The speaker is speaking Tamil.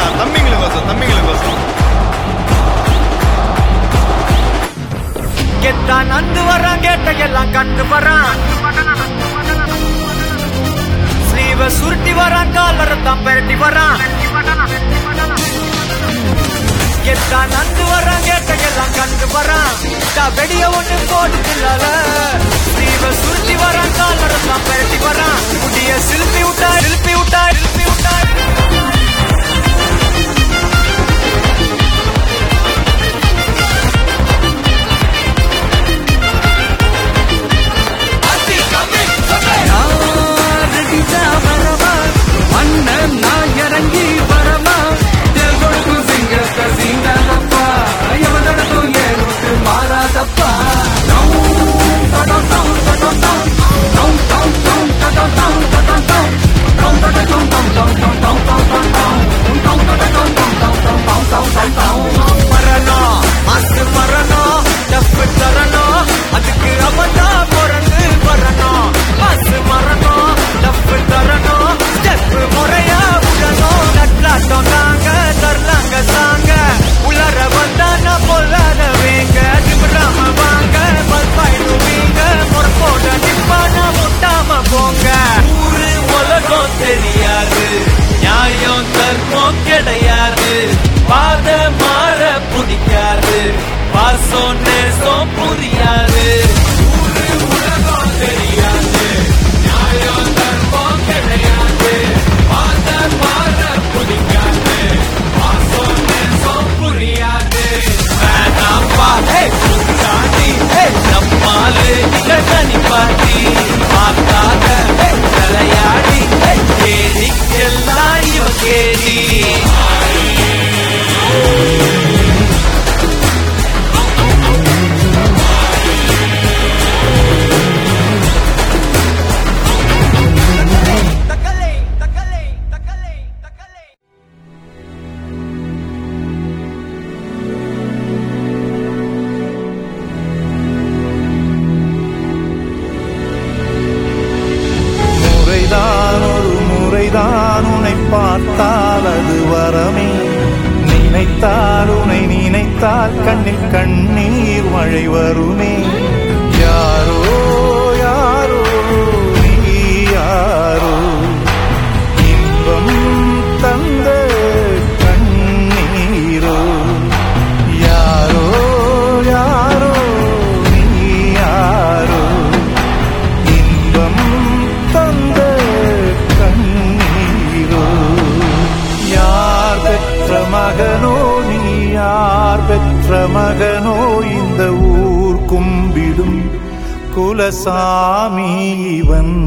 தம்பிங்களுக்கோசம் தம்பிங்களுக்கோசம் கெத்தான் நந்து வரான் கேட்ட எல்லாம் கண்டு வரான் ஸ்லீவ சுருட்டி வரான் காலரை தான் பெரட்டி வரான் கெத்தான் நந்து வரான் கேட்ட எல்லாம் கண்டு வரான் டா வெடிய ஒண்ணு போட்டுக்கலால ஸ்லீவ சுருட்டி வரான் காலரை தான் பெரட்டி வரான் முடிய சிலுப்பி விட்டா இழுப்பி விட்டா இழுப்பி விட்டா அண்ணன் நான் இறங்கி வரமா தேவொழுக்கு சிங்கத்தை சீங்காதப்பா எவனடத்தும் ஏறுக்கு மாறாதப்பா மரணம் மாசு மரணம் டப்பு தரணும் அதுக்கு அவதா பிறந்து வரணும் மாசு மரணம் டப்பு தரணும் ஸ்டெப்பு முறையா விடணும் நட்லாட்டம் தாங்க தரலாங்க சாங்க உலர வந்தா நான் பொல்லாத வேங்க திமிராம வாங்க பல்பாயிடுவீங்க முறப்போட நிப்பான முட்டாம போங்க ஊரு உலகம் தெரியாது நியாயம் தர்மம் கிடையாது பாத மாற பிடிக்காது பாசம் நேசம் புரியாது ஊரு உலகம் தெரியாது நியாயம் தர்மம் கிடையாது பாத மாற பிடிக்காது பாசம் நேசம் புரியாது வேணாம்பா ஹே தாண்டி ஹே நம்மாலு இங்க தனி பாட்டி பார்க்காத ஹே தலையாடி ஹே கேடிக்கெல்லாம் இவ கேடி தக்கலை தக்கலை தக்கலை தக்கலை முறைதான் ஒரு முறைதான் உன்னை பார்த்தால் அது வரமே நினைத்தால் உன்னை நினைத்தால் கண்ணில் கண்ணீர் மழை வருமே யாரோ யாரோ நீ யாரோ இன்பம் தந்த கண்ணீரோ யாரோ யாரோ நீ யாரோ இன்பம் தந்த கண்ணீரோ யார் பெற்ற மகனோ நீ யார் பெற்ற மகனோ இந்த ஊர் கும்பிடும் குலசாமி இவன்